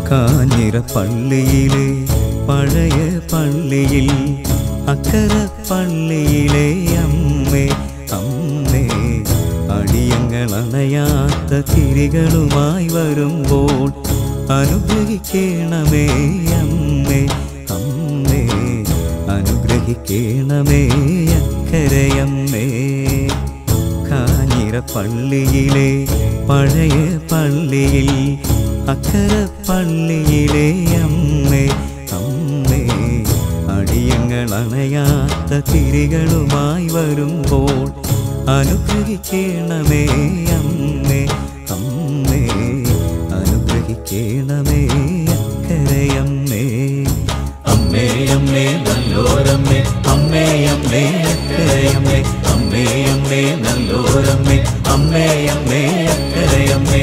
കാഞ്ഞിര പള്ളിയിലെ പഴയ പള്ളിയിൽ അക്കര പള്ളിയിലെ അമ്മേ അമ്മേ അടിയങ്ങൾ അണയാത്ത തിരികളുമായി വരുമ്പോൾ അനുഗ്രഹിക്കണമേ അമ്മേ അമ്മേ അനുഗ്രഹിക്കണമേ അക്കരയമ്മേ കാഞ്ഞിര പള്ളിയിലെ പഴയ പള്ളിയിൽ അക്കര പള്ളിയിലെ അമ്മേ അമ്മേ അടിയങ്ങൾ അണയാത്ത തിരികളുമായി വരുമ്പോൾ അനുഗ്രഹിക്കണമേ അമ്മേ അമ്മേ അനുഗ്രഹിക്കണമേ അക്കരയമ്മേ അമ്മേ അമ്മേ നല്ലോരമ്മേ അമ്മേ അമ്മേ അക്കരയമ്മേ അമ്മേ അമ്മേ നല്ലോരമ്മേ അമ്മേ അമ്മേ അക്കരയമ്മേ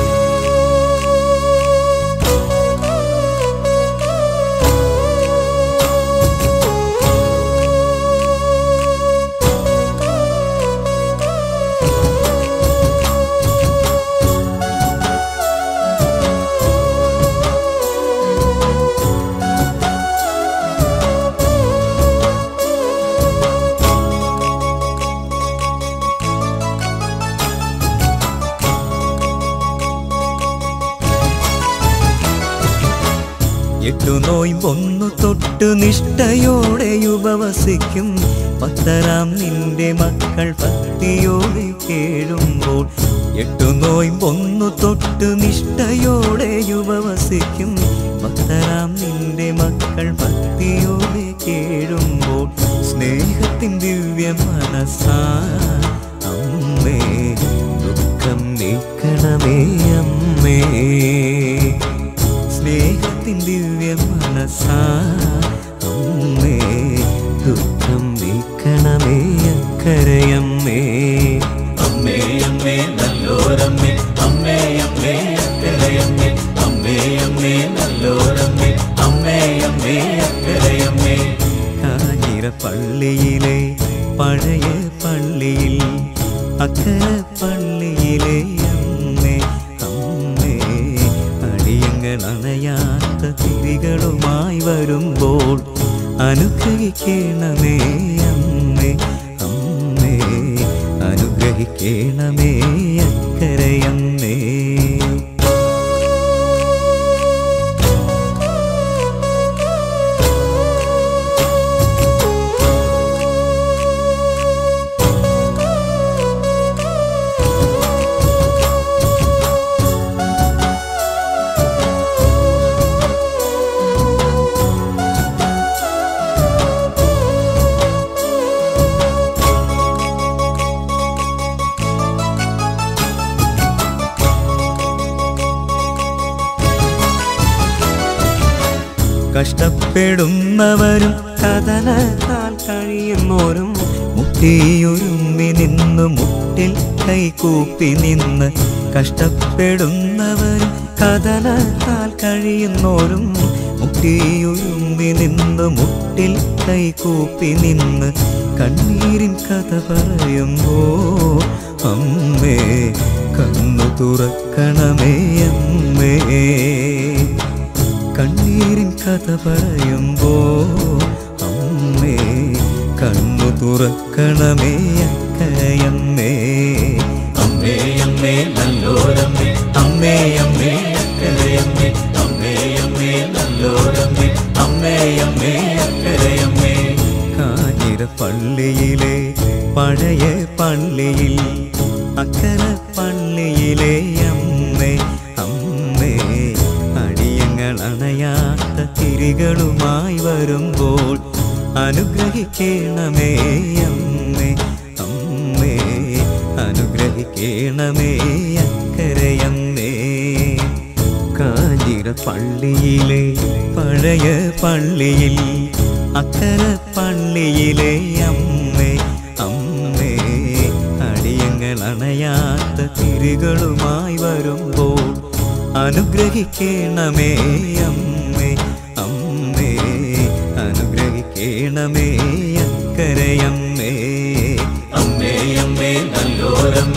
എട്ടു നോയ്പൊന്നു തൊട്ട് നിഷ്ഠയോടെ ഉപവസിക്കും പത്തരാം നിന്റെ മക്കൾ ഭക്തിയോടെ കേഴുമ്പോൾ എട്ടു നോയ്പൊന്നു തൊട്ട് നിഷ്ഠയോടെ ഉപവസിക്കും പത്തരാം നിന്റെ മക്കൾ ഭക്തിയോടെ കേഴുമ്പോൾ സ്നേഹത്തിൻ ദിവ്യ മനസ്സാ അമ്മേ ദുഃഖം നീക്കണമേ അമ്മേ സ്നേഹത്തിൻ ദിവ്യ മനസ്സാ അമ്മേ ദുഃഖം നീക്കണമേ അക്കരയമ്മേ അമ്മേ അമ്മേ നല്ലോരമ്മേ അമ്മേ അമ്മേ അക്കരയമ്മേ അമ്മേ അമ്മേ നല്ലോരമ്മേ അമ്മേ അമ്മേ അക്കരയമ്മേ കാഞ്ഞിര പള്ളിയിലെ പഴയ പള്ളിയിൽ അക്കര പള്ളിയിലെ അമ്മേ അമ്മേ അടിയങ്ങൾ അണയാത്ത തിരികളുമായി വരുമ്പോൾ അനുഗ്രഹിക്കണമേ അമ്മേ അമ്മേ അനുഗ്രഹിക്കണമേ അക്കരയമ്മേ കഷ്ടപ്പെടുന്നവരും കഥനത്താൽ കഴിയുന്നോരും മുട്ടിയൊരുമ്പി നിന്ന് മുട്ടിൽ കൈകൂപ്പി നിന്ന് കഷ്ടപ്പെടുന്നവരും കഥനത്താൽ കഴിയുന്നോരും മുട്ടിയൊരുമ്പി നിന്ന് മുട്ടിൽ കൈകൂപ്പി നിന്ന് കണ്ണീരിൻ കഥ പറയുമ്പോ അമ്മേ കണ്ണു തുറക്കണമേ അമ്മേ കണ്ണീരിൻ കഥ പറയുമ്പോ അമ്മേ കണ്ണു തുറക്കണമേ അക്കരയമ്മേ അമ്മേ അമ്മേ നല്ലോരമ്മേ അമ്മേ അമ്മേ അക്കരയമ്മേ അമ്മേ അമ്മേ നല്ലോരമ്മേ അമ്മേ അമ്മേ അക്കരയമ്മേ കാഞ്ഞിര പള്ളിയിലെ പഴയ പള്ളിയിൽ അക്കര പള്ളിയിലെ അമ്മേ അമ്മേ അടിയങ്ങൾ അണയാത്ത തിരികളുമായി വരുമ്പോൾ അനുഗ്രഹിക്കണമേ അമ്മേ അമ്മേ അനുഗ്രഹിക്കണമേ അക്കരയമ്മേ കാഞ്ഞിര പള്ളിയിലെ പഴയ പള്ളിയിൽ അക്കര പള്ളിയിലെ അമ്മേ അമ്മേ അടിയങ്ങൾ അണയാത്ത തിരികളുമായി വരുമ്പോൾ അനുഗ്രഹിക്കണമേ അമ്മേ അമ്മേ അനുഗ്രഹിക്കണമേ അക്കരയമ്മേ അമ്മേ അമ്മേ നല്ലോരമ്മേ